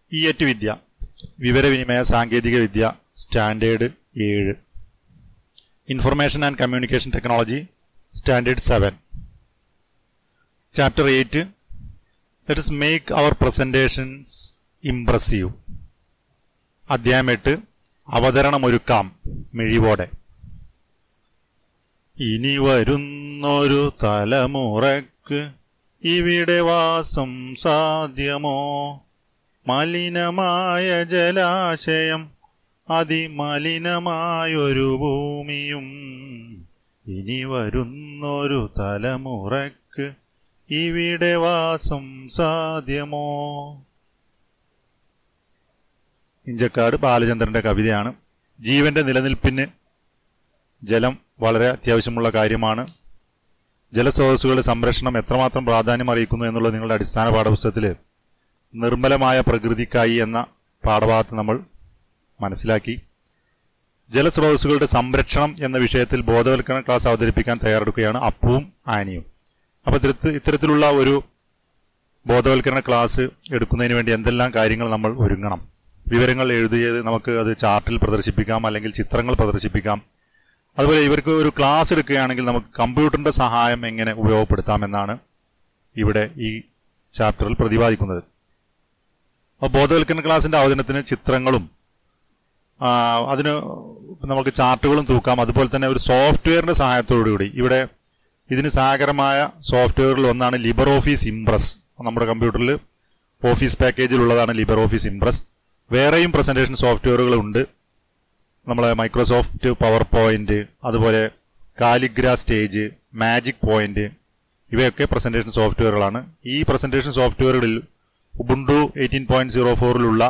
ഇയറ്റ് വിദ്യ വിവരവിനിമയ സാങ്കേതിക വിദ്യ സ്റ്റാൻഡേർഡ് ഏഴ് information and communication technology standard seven chapter eight let us make our presentations impressive അധ്യായം എട്ട് അവതരണമൊരുക്കാം മിഴിവോടെ ഇനി വരുന്നൊരു തലമുറക്ക് ഇവിടെ വാസം സാധ്യമോ മലിനമായ ജലാശയം അതിമലിനമായൊരു ഭൂമിയും ഇനി വരുന്നൊരു തലമുറക്ക് ഇവിടെ വാസം സാധ്യമോ ഇഞ്ചക്കാട് ബാലചന്ദ്രന്റെ കവിതയാണ് ജീവന്റെ നിലനിൽപ്പിന് ജലം വളരെ അത്യാവശ്യമുള്ള കാര്യമാണ് ജലസ്രോതസ്സുകളുടെ സംരക്ഷണം എത്രമാത്രം പ്രാധാന്യം അറിയിക്കുന്നു എന്നുള്ളത് നിങ്ങളുടെ അടിസ്ഥാന പാഠപുസ്തകത്തിൽ നിർമ്മലമായ പ്രകൃതിക്കായി എന്ന പാഠഭാഗത്ത് നമ്മൾ മനസ്സിലാക്കി ജലസ്രോതസ്സുകളുടെ സംരക്ഷണം എന്ന വിഷയത്തിൽ ബോധവൽക്കരണ ക്ലാസ് അവതരിപ്പിക്കാൻ തയ്യാറെടുക്കുകയാണ് അപ്പുവും ആനിയും അപ്പൊ ഇത്തരത്തിൽ ഇത്തരത്തിലുള്ള ഒരു ബോധവൽക്കരണ ക്ലാസ് എടുക്കുന്നതിന് വേണ്ടി എന്തെല്ലാം കാര്യങ്ങൾ നമ്മൾ ഒരുങ്ങണം വിവരങ്ങൾ എഴുതിയത് നമുക്ക് അത് ചാർട്ടിൽ പ്രദർശിപ്പിക്കാം അല്ലെങ്കിൽ ചിത്രങ്ങൾ പ്രദർശിപ്പിക്കാം അതുപോലെ ഇവർക്ക് ഒരു ക്ലാസ് എടുക്കുകയാണെങ്കിൽ നമുക്ക് കമ്പ്യൂട്ടറിന്റെ സഹായം എങ്ങനെ ഉപയോഗപ്പെടുത്താം എന്നാണ് ഇവിടെ ഈ ചാപ്റ്ററിൽ പ്രതിപാദിക്കുന്നത് അപ്പോൾ ബോധവൽക്കരണ ക്ലാസിന്റെ അവതരണത്തിന് ചിത്രങ്ങളും ആ, അതിന് നമുക്ക് ചാർട്ടുകളും തൂക്കാം അതുപോലെ തന്നെ ഒരു സോഫ്റ്റ്വെയറിന്റെ സഹായത്തോടുകൂടി ഇവിടെ ഇതിന് സഹായകരമായ സോഫ്റ്റ്വെയറിൽ ഒന്നാണ് ലിബർ ഓഫീസ് ഇംപ്രസ് നമ്മുടെ കമ്പ്യൂട്ടറിൽ ഓഫീസ് പാക്കേജിൽ ഉള്ളതാണ് ലിബർ ഓഫീസ് ഇംപ്രസ് വേറെയും പ്രസന്റേഷൻ സോഫ്റ്റ്വെയറുകൾ ഉണ്ട് നമ്മളെ മൈക്രോസോഫ്റ്റ് പവർ പോയിന്റ് അതുപോലെ കാലിഗ്ര സ്റ്റേജ് മാജിക് പോയിന്റ് ഇവയൊക്കെ പ്രസന്റേഷൻ സോഫ്റ്റ്വെയറുകളാണ് ഈ പ്രസന്റേഷൻ സോഫ്റ്റ്വെയറുകളിൽ ഉബുണ്ടു എയ്റ്റീൻ പോയിന്റ് സീറോ ഫോറിലുള്ള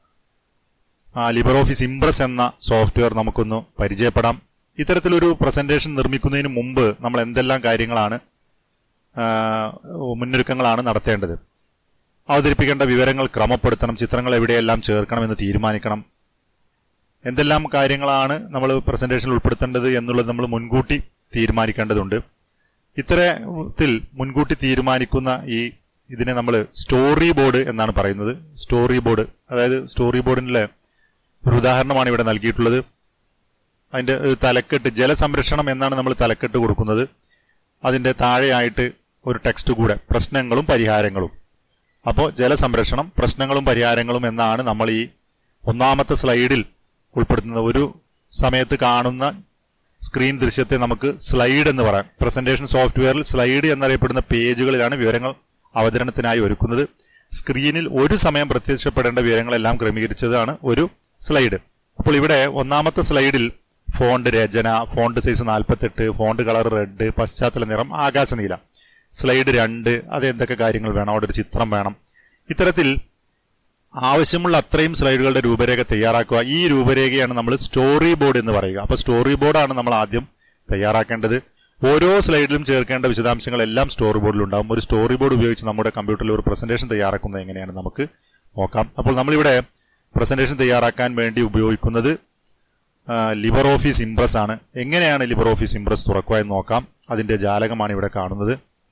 ലിബർ ഓഫീസ് ഇംപ്രസ് എന്ന സോഫ്റ്റ്വെയർ നമുക്കൊന്ന് പരിചയപ്പെടാം ഇത്തരത്തിലൊരു പ്രസന്റേഷൻ നിർമ്മിക്കുന്നതിന് മുമ്പ് നമ്മൾ എന്തെല്ലാം കാര്യങ്ങളാണ് ആ, മുന്നൊരുക്കങ്ങളാണ് നടത്തേണ്ടത് അവതരിപ്പിക്കേണ്ട വിവരങ്ങൾ ക്രമപ്പെടുത്തണം ചിത്രങ്ങൾ എവിടെയെല്ലാം ചേർക്കണമെന്ന് തീരുമാനിക്കണം എന്തെല്ലാം കാര്യങ്ങളാണ് നമ്മൾ പ്രസന്റേഷനിൽ ഉൾപ്പെടുത്തേണ്ടത് എന്നുള്ളത് നമ്മൾ മുൻകൂട്ടി തീരുമാനിക്കേണ്ടതുണ്ട് ഇത്തരത്തിൽ മുൻകൂട്ടി തീരുമാനിക്കുന്ന ഈ ഇതിനെ നമ്മൾ സ്റ്റോറി ബോർഡ് എന്നാണ് പറയുന്നത് സ്റ്റോറി ബോർഡ് അതായത് സ്റ്റോറി ബോർഡിലെ ഒരു ഉദാഹരണമാണ് ഇവിടെ നൽകിയിട്ടുള്ളത് അതിന്റെ ഒരു തലക്കെട്ട് ജലസംരക്ഷണം എന്നാണ് നമ്മൾ തലക്കെട്ട് കൊടുക്കുന്നത് അതിന്റെ താഴെയായിട്ട് ഒരു ടെക്സ്റ്റ് കൂടെ പ്രശ്നങ്ങളും പരിഹാരങ്ങളും അപ്പോൾ ജലസംരക്ഷണം പ്രശ്നങ്ങളും പരിഹാരങ്ങളും എന്നാണ് നമ്മൾ ഈ ഒന്നാമത്തെ സ്ലൈഡിൽ ഉൾപ്പെടുത്തുന്നത് ഒരു സമയത്ത് കാണുന്ന സ്ക്രീൻ ദൃശ്യത്തെ നമുക്ക് സ്ലൈഡ് എന്ന് പറയാം പ്രസന്റേഷൻ സോഫ്റ്റ്വെയറിൽ സ്ലൈഡ് എന്നറിയപ്പെടുന്ന പേജുകളിലാണ് വിവരങ്ങൾ അവതരണത്തിനായി ഒരുക്കുന്നത് സ്ക്രീനിൽ ഒരു സമയം പ്രത്യക്ഷപ്പെടേണ്ട വിവരങ്ങളെല്ലാം ക്രമീകരിച്ചതാണ് ഒരു സ്ലൈഡ് അപ്പോൾ ഇവിടെ ഒന്നാമത്തെ സ്ലൈഡിൽ ഫോണ്ട് രചന ഫോണ്ട് സൈസ് നാൽപ്പത്തെട്ട് ഫോണ്ട് കളർ റെഡ് പശ്ചാത്തല നിറം ആകാശനീല സ്ലൈഡ് രണ്ട് അത് എന്തൊക്കെ കാര്യങ്ങൾ വേണം അവിടെ ഒരു ചിത്രം വേണം ഇത്തരത്തിൽ ആവശ്യമുള്ള അത്രയും സ്ലൈഡുകളുടെ രൂപരേഖ തയ്യാറാക്കുക ഈ രൂപരേഖയാണ് നമ്മൾ സ്റ്റോറി ബോർഡ് എന്ന് പറയുക അപ്പൊ സ്റ്റോറി ബോർഡാണ് നമ്മൾ ആദ്യം തയ്യാറാക്കേണ്ടത് ഓരോ സ്ലൈഡിലും ചേർക്കേണ്ട വിശദാംശങ്ങളെല്ലാം സ്റ്റോറി ബോർഡിൽ ഉണ്ടാവും ഒരു സ്റ്റോറി ബോർഡ് ഉപയോഗിച്ച് നമ്മുടെ കമ്പ്യൂട്ടറിൽ ഒരു പ്രസന്റേഷൻ തയ്യാറാക്കുന്നത് എങ്ങനെയാണ് നമുക്ക് നോക്കാം അപ്പോൾ നമ്മളിവിടെ പ്രസന്റേഷൻ തയ്യാറാക്കാൻ വേണ്ടി ഉപയോഗിക്കുന്നത് ലിബർ ഓഫീസ് ഇംപ്രസ് ആണ് എങ്ങനെയാണ് ലിബർ ഓഫീസ് ഇംപ്രസ് തുറക്കുക എന്ന് നോക്കാം അതിന്റെ ജാലകമാണ് ഇവിടെ കാണുന്നത്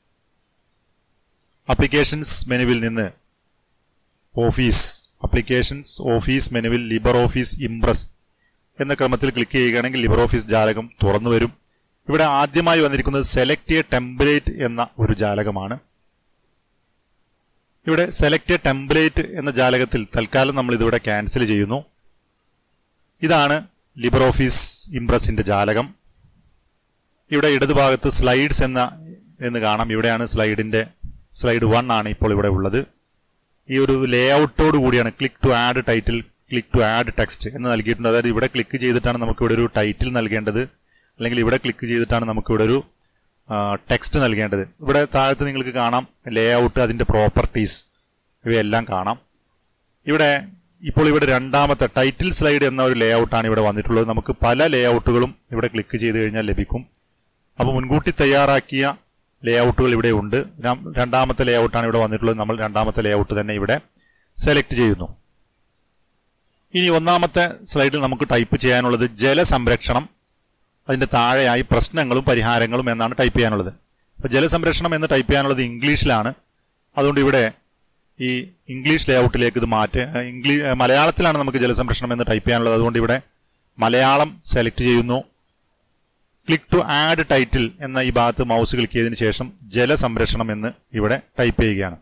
അപ്ലിക്കേഷൻസ് മെനുവിൽ നിന്ന് ഓഫീസ് അപ്ലിക്കേഷൻസ് ഓഫീസ് മെനുവിൽ ലിബർ ഓഫീസ് ഇംപ്രസ് എന്ന ക്രമത്തിൽ ക്ലിക്ക് ചെയ്യുകയാണെങ്കിൽ ലിബർ ഓഫീസ് ജാലകം തുറന്നു വരും ഇവിടെ ആദ്യമായി വന്നിരിക്കുന്നത് സെലക്ട് എ ടെംപ്ലേറ്റ് എന്ന ഒരു ജാലകമാണ് ഇവിടെ സെലക്ട് എ ടെംപ്ലേറ്റ് എന്ന ജാലകത്തിൽ തൽക്കാലം നമ്മൾ ഇതിവിടെ ക്യാൻസൽ ചെയ്യുന്നു ഇതാണ് ലിബർ ഓഫീസ് ഇംപ്രസിന്റെ ജാലകം ഇവിടെ ഇടതുഭാഗത്ത് സ്ലൈഡ്സ് എന്ന എന്ന് കാണാം ഇവിടെയാണ് സ്ലൈഡിന്റെ സ്ലൈഡ് വൺ ആണ് ഇപ്പോൾ ഇവിടെ ഉള്ളത് ഈ ഒരു ലേ ഔട്ടോട് കൂടിയാണ് click to add title click to add text എന്ന് നൽകിയിട്ടുണ്ട് അതായത് ഇവിടെ ക്ലിക്ക് ചെയ്തിട്ടാണ് നമുക്ക് ഇവിടെ ഒരു ടൈറ്റിൽ നൽകേണ്ടത് അല്ലെങ്കിൽ ഇവിടെ ക്ലിക്ക് ചെയ്തിട്ടാണ് നമുക്ക് ഇവിടെ ഒരു ടെക്സ്റ്റ് നൽകേണ്ടത് ഇവിടെ താഴത്ത് നിങ്ങൾക്ക് കാണാം ലേ ഔട്ട് അതിന്റെ പ്രോപ്പർട്ടീസ് ഇവയെല്ലാം കാണാം ഇവിടെ ഇപ്പോൾ ഇവിടെ രണ്ടാമത്തെ ടൈറ്റിൽ സ്ലൈഡ് എന്ന ഒരു ലേ ഔട്ടാണ് ഇവിടെ വന്നിട്ടുള്ളത് നമുക്ക് പല ലേ ഔട്ടുകളും ഇവിടെ ക്ലിക്ക് ചെയ്ത് കഴിഞ്ഞാൽ ലഭിക്കും അപ്പോൾ മുൻകൂട്ടി തയ്യാറാക്കിയ ലേ ഔട്ടുകൾ ഇവിടെ ഉണ്ട് രം- രണ്ടാമത്തെ ലേ ഔട്ടാണ് ഇവിടെ വന്നിട്ടുള്ളത് നമ്മൾ രണ്ടാമത്തെ ലേ ഔട്ട് തന്നെ ഇവിടെ സെലക്ട് ചെയ്യുന്നു ഇനി ഒന്നാമത്തെ സ്ലൈഡിൽ നമുക്ക് ടൈപ്പ് ചെയ്യാനുള്ളത് ജലസംരക്ഷണം അതിന്റെ താഴെയായി പ്രശ്നങ്ങളും പരിഹാരങ്ങളും എന്നാണ് ടൈപ്പ് ചെയ്യാനുള്ളത് അപ്പൊ ജലസംരക്ഷണം എന്ന് ടൈപ്പ് ചെയ്യാനുള്ളത് ഇംഗ്ലീഷിലാണ് അതുകൊണ്ട് ഇവിടെ ഈ ഇംഗ്ലീഷ് ലേഔട്ടിലേക്ക് ഇത് മാറ്റ ഇംഗ്ലീഷ് മലയാളത്തിലാണ് നമുക്ക് ജലസംരക്ഷണം എന്ന് ടൈപ്പ് ചെയ്യാനുള്ളത് അതുകൊണ്ട് ഇവിടെ മലയാളം സെലക്ട് ചെയ്യുന്നു ക്ലിക്ക് ടു ആഡ് ടൈറ്റിൽ എന്ന ഈ ഭാഗത്ത് മൗസ് ക്ലിക്ക് ചെയ്തതിന് ശേഷം ജലസംരക്ഷണം എന്ന് ഇവിടെ ടൈപ്പ് ചെയ്യുകയാണ്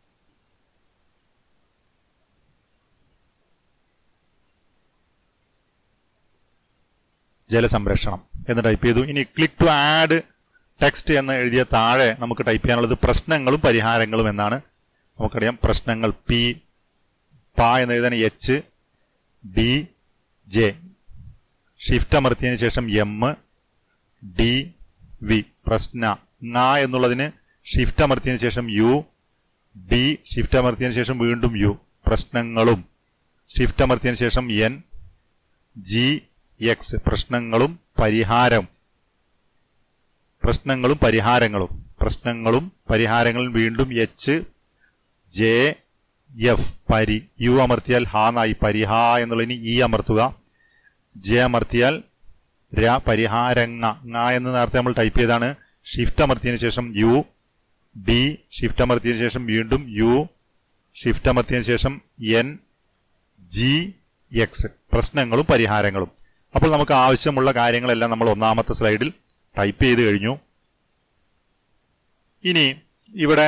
ജലസംരക്ഷണം എന്ന് ടൈപ്പ് ചെയ്തു ഇനി ക്ലിക്ക് ടു ആഡ് ടെക്സ്റ്റ് എന്ന് എഴുതിയ താഴെ നമുക്ക് ടൈപ്പ് ചെയ്യാനുള്ളത് പ്രശ്നങ്ങളും പരിഹാരങ്ങളും എന്നാണ് നമുക്കറിയാം പ്രശ്നങ്ങൾ പി പ എന്ന് എഴുതാൻ എച്ച് ഡി ജെ ഷിഫ്റ്റ് അമർത്തിയതിനു ശേഷം എം ഡി വി പ്രശ്ന ങ എന്നുള്ളതിന് ഷിഫ്റ്റ് അമർത്തിയതിനു ശേഷം യു ഡി ഷിഫ്റ്റ് അമർത്തിയതിനു ശേഷം വീണ്ടും യു പ്രശ്നങ്ങളും ഷിഫ്റ്റ് അമർത്തിയതിനു ശേഷം എൻ ജി എക്സ് പ്രശ്നങ്ങളും പരിഹാരം പ്രശ്നങ്ങളും പരിഹാരങ്ങളും പ്രശ്നങ്ങളും പരിഹാരങ്ങളും വീണ്ടും എച്ച് ജെ എഫ് പരി യു അമർത്തിയാൽ ഹാ നായി പരിഹാ എന്നുള്ളതിന് ഇ അമർത്തുക ജെ അമർത്തിയാൽ ര പരിഹാരങ്ങ ങ എന്ന് നേരത്തെ നമ്മൾ ടൈപ്പ് ചെയ്താണ് ഷിഫ്റ്റ് അമർത്തിയതിനു ശേഷം യു ഡി ഷിഫ്റ്റ് അമർത്തിയതിനു ശേഷം വീണ്ടും യു ഷിഫ്റ്റ് അമർത്തിയതിനു ശേഷം എൻ ജി എക്സ് പ്രശ്നങ്ങളും പരിഹാരങ്ങളും അപ്പോൾ നമുക്ക് ആവശ്യമുള്ള കാര്യങ്ങളെല്ലാം നമ്മൾ ഒന്നാമത്തെ സ്ലൈഡിൽ ടൈപ്പ് ചെയ്ത് കഴിഞ്ഞു ഇനി ഇവിടെ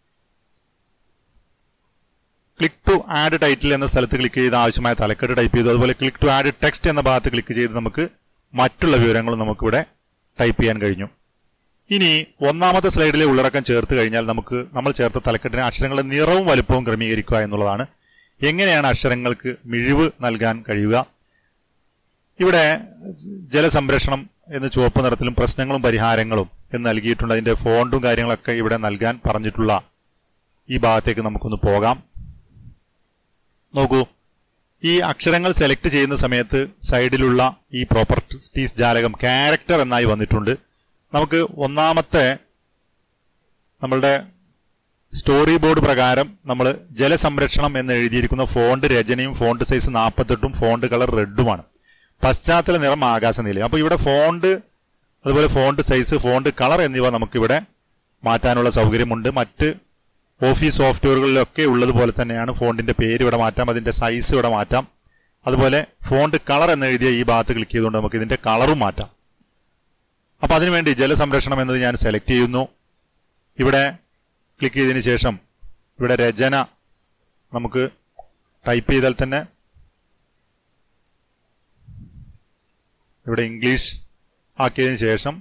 ക്ലിക്ക് ടു ആഡ് ടൈറ്റിൽ എന്ന സ്ഥലത്ത് ക്ലിക്ക് ചെയ്ത് ആവശ്യമായ തലക്കെട്ട് ടൈപ്പ് ചെയ്തു അതുപോലെ ക്ലിക്ക് ടു ആഡ് ടെക്സ്റ്റ് എന്ന ഭാഗത്ത് ക്ലിക്ക് ചെയ്ത് നമുക്ക് മറ്റുള്ള വിവരങ്ങളും നമുക്കിവിടെ ടൈപ്പ് ചെയ്യാൻ കഴിഞ്ഞു ഇനി ഒന്നാമത്തെ സ്ലൈഡിലെ ഉള്ളടക്കം ചേർത്ത് കഴിഞ്ഞാൽ നമുക്ക് നമ്മൾ ചേർത്ത തലക്കെട്ടിന് അക്ഷരങ്ങളുടെ നിറവും വലുപ്പവും ക്രമീകരിക്കുക എന്നുള്ളതാണ് എങ്ങനെയാണ് അക്ഷരങ്ങൾക്ക് മിഴിവ് നൽകാൻ കഴിയുക ഇവിടെ ജലസംരക്ഷണം എന്ന് ചുവപ്പ് നിറത്തിലും പ്രശ്നങ്ങളും പരിഹാരങ്ങളും എന്ന് നൽകിയിട്ടുണ്ട് അതിന്റെ ഫോണ്ടും കാര്യങ്ങളൊക്കെ ഇവിടെ നൽകാൻ പറഞ്ഞിട്ടുള്ള ഈ ഭാഗത്തേക്ക് നമുക്കൊന്ന് പോകാം നോക്കൂ ഈ അക്ഷരങ്ങൾ സെലക്ട് ചെയ്യുന്ന സമയത്ത് സൈഡിലുള്ള ഈ പ്രോപ്പർട്ടീസ് ജാലകം ക്യാരക്ടർ എന്നായി വന്നിട്ടുണ്ട് നമുക്ക് ഒന്നാമത്തെ നമ്മളുടെ സ്റ്റോറി ബോർഡ് പ്രകാരം നമ്മൾ ജലസംരക്ഷണം എന്ന് എഴുതിയിരിക്കുന്ന ഫോണ്ട് രചനയും ഫോണ്ട് സൈസ് നാൽപ്പത്തെട്ടും ഫോണ്ട് കളർ റെഡുമാണ് പശ്ചാത്തല നിറം ആകാശ നീലയും അപ്പോൾ ഇവിടെ ഫോണ്ട് അതുപോലെ ഫോണ്ട് സൈസ് ഫോണ്ട് കളർ എന്നിവ നമുക്കിവിടെ മാറ്റാനുള്ള സൗകര്യമുണ്ട് മറ്റ് ഓഫീസ് സോഫ്റ്റ്വെയറുകളിലൊക്കെ ഉള്ളതുപോലെ തന്നെയാണ് ഫോണ്ടിന്റെ പേര് ഇവിടെ മാറ്റാം അതിന്റെ സൈസ് ഇവിടെ മാറ്റാം അതുപോലെ ഫോണ്ട് കളർ എന്ന് എഴുതിയ ഈ ഭാഗത്ത് ക്ലിക്ക് ചെയ്തുകൊണ്ട് നമുക്ക് ഇതിന്റെ കളറും മാറ്റാം അപ്പൊ അതിനുവേണ്ടി ജലസംരക്ഷണം എന്നത് ഞാൻ സെലക്ട് ചെയ്യുന്നു ഇവിടെ ക്ലിക്ക് ചെയ്തതിന് ശേഷം ഇവിടെ രചന നമുക്ക് ടൈപ്പ് ചെയ്താൽ തന്നെ ഇവിടെ ഇംഗ്ലീഷ് ആക്കിയതിനു ശേഷം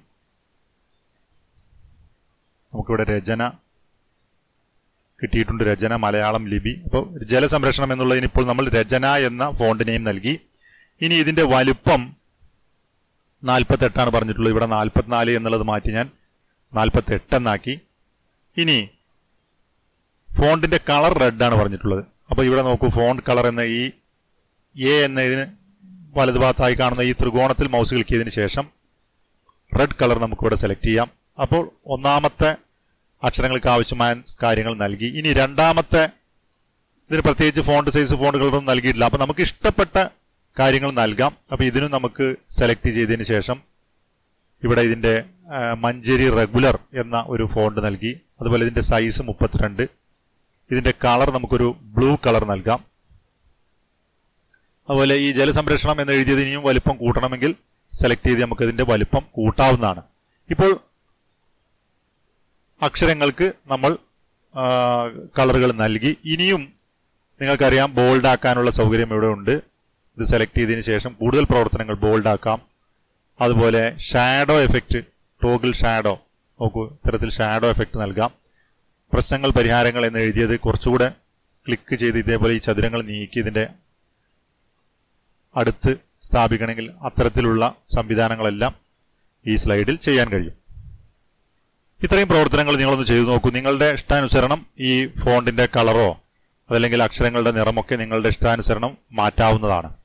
നമുക്കിവിടെ രചന കിട്ടിയിട്ടുണ്ട് രചന മലയാളം ലിപി അപ്പോൾ ജലസംരക്ഷണം എന്നുള്ളതിന് ഇപ്പോൾ നമ്മൾ രചന എന്ന ഫോണ്ട് നെയിം നൽകി ഇനി ഇതിന്റെ വലുപ്പം നാൽപ്പത്തെട്ടാണ് പറഞ്ഞിട്ടുള്ളത് ഇവിടെ നാൽപ്പത്തിനാല് എന്നുള്ളത് മാറ്റി ഞാൻ നാൽപ്പത്തെട്ട് എന്നാക്കി ഇനി ഫോണ്ടിന്റെ കളർ റെഡ് ആണ് പറഞ്ഞിട്ടുള്ളത് അപ്പോൾ ഇവിടെ നോക്കൂ ഫോണ്ട് കളർ എന്ന ഈ എ എന്ന ഇതിന് വലതുഭാഗത്തായി കാണുന്ന ഈ ത്രികോണത്തിൽ മൗസ് ക്ലിക്ക് ചെയ്തതിന് ശേഷം റെഡ് കളർ നമുക്കിവിടെ സെലക്ട് ചെയ്യാം അപ്പോൾ ഒന്നാമത്തെ അക്ഷരങ്ങൾക്ക് ആവശ്യമായ കാര്യങ്ങൾ നൽകി ഇനി രണ്ടാമത്തെ ഇതിന് പ്രത്യേകിച്ച് ഫോണ്ട് സൈസ് ഫോണ്ടുകളൊന്നും നൽകിയിട്ടില്ല അപ്പൊ നമുക്ക് ഇഷ്ടപ്പെട്ട കാര്യങ്ങൾ നൽകാം അപ്പൊ ഇതിനും നമുക്ക് സെലക്ട് ചെയ്തതിന് ശേഷം ഇവിടെ ഇതിന്റെ ആ, മഞ്ചേരി റെഗുലർ എന്ന ഒരു ഫോണ്ട് നൽകി അതുപോലെ ഇതിന്റെ സൈസ് മുപ്പത്തിരണ്ട് ഇതിന്റെ കളർ നമുക്കൊരു ബ്ലൂ കളർ നൽകാം അതുപോലെ ഈ ജലസംരക്ഷണം എന്ന് എഴുതിയത് ഇനിയും വലിപ്പം കൂട്ടണമെങ്കിൽ സെലക്ട് ചെയ്ത് നമുക്ക് ഇതിന്റെ വലിപ്പം കൂട്ടാവുന്നതാണ് ഇപ്പോൾ അക്ഷരങ്ങൾക്ക് നമ്മൾ ആ, കളറുകൾ നൽകി ഇനിയും നിങ്ങൾക്കറിയാം ബോൾഡ് ആക്കാനുള്ള സൗകര്യം ഇവിടെ ഉണ്ട് ഇത് സെലക്ട് ചെയ്തതിന് ശേഷം കൂടുതൽ പ്രവർത്തനങ്ങൾ ബോൾഡ് ആക്കാം അതുപോലെ ഷാഡോ എഫക്റ്റ് ടോഗിൾ ഷാഡോ നോക്കൂ ഇത്തരത്തിൽ ഷാഡോ എഫക്റ്റ് നൽകാം പ്രശ്നങ്ങൾ പരിഹാരങ്ങൾ എന്ന് എഴുതിയത് കുറച്ചുകൂടെ ക്ലിക്ക് ചെയ്ത് ഇതേപോലെ ഈ ചതുരങ്ങൾ നീക്കി ഇതിന്റെ അടുത്ത് സ്ഥാപിക്കണമെങ്കിൽ അത്തരത്തിലുള്ള സംവിധാനങ്ങളെല്ലാം ഈ സ്ലൈഡിൽ ചെയ്യാൻ കഴിയും ഇത്രയും പ്രവർത്തനങ്ങൾ നിങ്ങളൊന്ന് ചെയ്തു നോക്കൂ നിങ്ങളുടെ ഇഷ്ടാനുസരണം ഈ ഫോണ്ടിന്റെ കളറോ അതല്ലെങ്കിൽ അക്ഷരങ്ങളുടെ നിറമൊക്കെ നിങ്ങളുടെ ഇഷ്ടാനുസരണം മാറ്റാവുന്നതാണ്